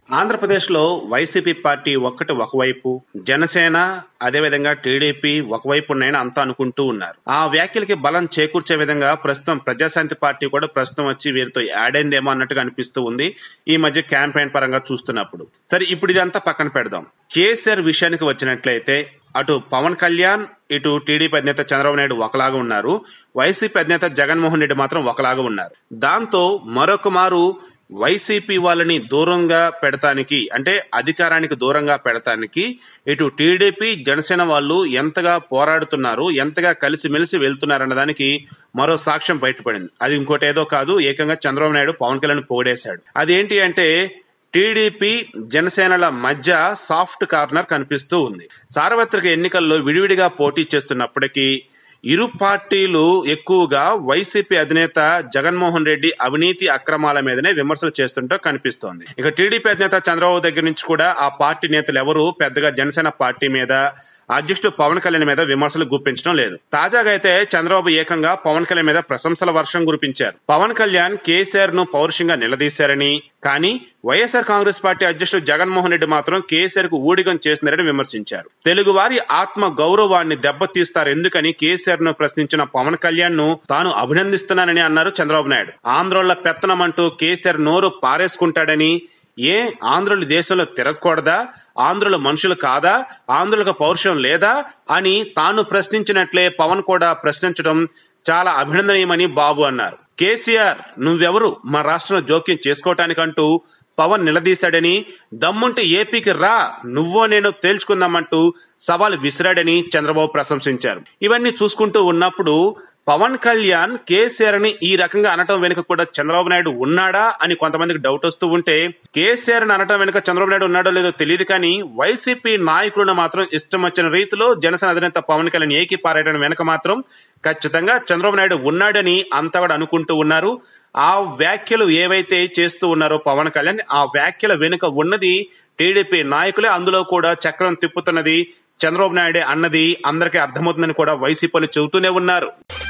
ఆంధ్రప్రదేశ్లో YCP party ఒక్కటి ఒకవైపు జనసేన అదేవిధంగా టీడీపీ ఒకవైపు ఉన్నాయని అంతా అనుకుంటూ ఉన్నారు ఆ వ్యాఖ్యలకి బలం చేకూర్చే విధంగా ప్రస్తుతం ప్రజాశాంతి పార్టీ కూడా ప్రస్తుతం వచ్చి వీరితో యాడ్ అయిందేమో అన్నట్టుగా అనిపిస్తూ ఉంది ఈ మధ్య క్యాంపెయిన్ పరంగా చూస్తున్నప్పుడు సరే ఇప్పుడు ఇదంతా పక్కన పెడదాం కేసీఆర్ విషయానికి వచ్చినట్లయితే అటు పవన్ కళ్యాణ్ ఇటు టీడీపీ అధినేత చంద్రబాబు నాయుడు ఒకలాగా ఉన్నారు వైసీపీ అధినేత జగన్మోహన్ రెడ్డి మాత్రం ఒకలాగా ఉన్నారు దాంతో మరొక మారు వైసీపీ వాళ్ళని దూరంగా పెడతానికి అంటే అధికారానికి దూరంగా పెడతానికి ఇటు టీడీపీ జనసేన వాళ్ళు ఎంతగా పోరాడుతున్నారు ఎంతగా కలిసిమెలిసి వెళ్తున్నారన్న దానికి మరో సాక్ష్యం బయటపడింది అది ఇంకోటి ఏదో కాదు ఏకంగా చంద్రబాబు నాయుడు పవన్ కళ్యాణ్ పొగిడేశాడు అదేంటి అంటే టీడీపీ జనసేనల మధ్య సాఫ్ట్ కార్నర్ కనిపిస్తూ ఉంది సార్వత్రిక ఎన్నికల్లో విడివిడిగా పోటీ చేస్తున్నప్పటికీ ఇరు పార్టీలు ఎక్కువగా వైసీపీ అధినేత జగన్మోహన్ రెడ్డి అవినీతి అక్రమాల మీదనే విమర్శలు చేస్తుంటూ కనిపిస్తోంది ఇక టీడీపీ అధినేత చంద్రబాబు దగ్గర నుంచి కూడా ఆ పార్టీ నేతలు ఎవరు పెద్దగా జనసేన పార్టీ మీద అధ్యక్షుడు పవన్ కళ్యాణ్ మీద విమర్శలు గుప్పించడం లేదు తాజాగా అయితే చంద్రబాబు ఏకంగా పవన్ కళ్యాణ్ మీద ప్రశంసల వర్షం కురిపించారు పవన్ కళ్యాణ్ కేసీఆర్ ను పౌరుషంగా నిలదీశారని కానీ వైఎస్ఆర్ కాంగ్రెస్ పార్టీ అధ్యక్షుడు జగన్మోహన్ రెడ్డి మాత్రం కేసీఆర్ కు ఊడిగం చేస్తున్నారని విమర్శించారు తెలుగువారి ఆత్మ గౌరవాన్ని దెబ్బతీస్తారు ఎందుకని కేసీఆర్ ను ప్రశ్నించిన పవన్ కళ్యాణ్ ను తాను అభినందిస్తున్నానని అన్నారు చంద్రబాబు నాయుడు ఆంధ్రోళ్ల పెత్తనమంటూ కేసీఆర్ నోరు పారేసుకుంటాడని ఏ ఆంధ్రులు దేశంలో తిరగకూడదా ఆంధ్రుల మనుషులు కాదా ఆంధ్రులకు పౌరుషం లేదా అని తాను ప్రశ్నించినట్లే పవన్ కూడా ప్రశ్నించడం చాలా అభినందనీయమని బాబు అన్నారు కేసీఆర్ నువ్వెవరు మా రాష్ట్రంలో జోక్యం చేసుకోవటానికంటూ పవన్ నిలదీశాడని దమ్ముంటే ఏపీకి రా నువ్వో నేను తేల్చుకుందామంటూ సవాల్ విసిరాడని చంద్రబాబు ప్రశంసించారు ఇవన్నీ చూసుకుంటూ ఉన్నప్పుడు పవన్ కళ్యాణ్ కేసీఆర్ ని ఈ రకంగా అనటం వెనుక కూడా చంద్రబాబు నాయుడు ఉన్నాడా అని కొంతమందికి డౌట్ వస్తూ ఉంటే కేసీఆర్ ని అనటం వెనుక చంద్రబాబు నాయుడు ఉన్నాడో లేదో తెలియదు కానీ వైసీపీ నాయకులను మాత్రం ఇష్టం వచ్చిన రీతిలో జనసేన అధినేత పవన్ కళ్యాణ్ ఏకి పారేయడం వెనుక మాత్రం ఖచ్చితంగా చంద్రబాబు నాయుడు ఉన్నాడని అంతా కూడా అనుకుంటూ ఉన్నారు ఆ వ్యాఖ్యలు ఏవైతే చేస్తూ ఉన్నారో పవన్ కళ్యాణ్ ఆ వ్యాఖ్యల వెనుక ఉన్నది టీడీపీ నాయకులే అందులో కూడా చక్రం తిప్పుతున్నది చంద్రబాబు నాయుడే అన్నది అందరికీ అర్థమవుతుందని కూడా వైసీపీలు చెబుతూనే ఉన్నారు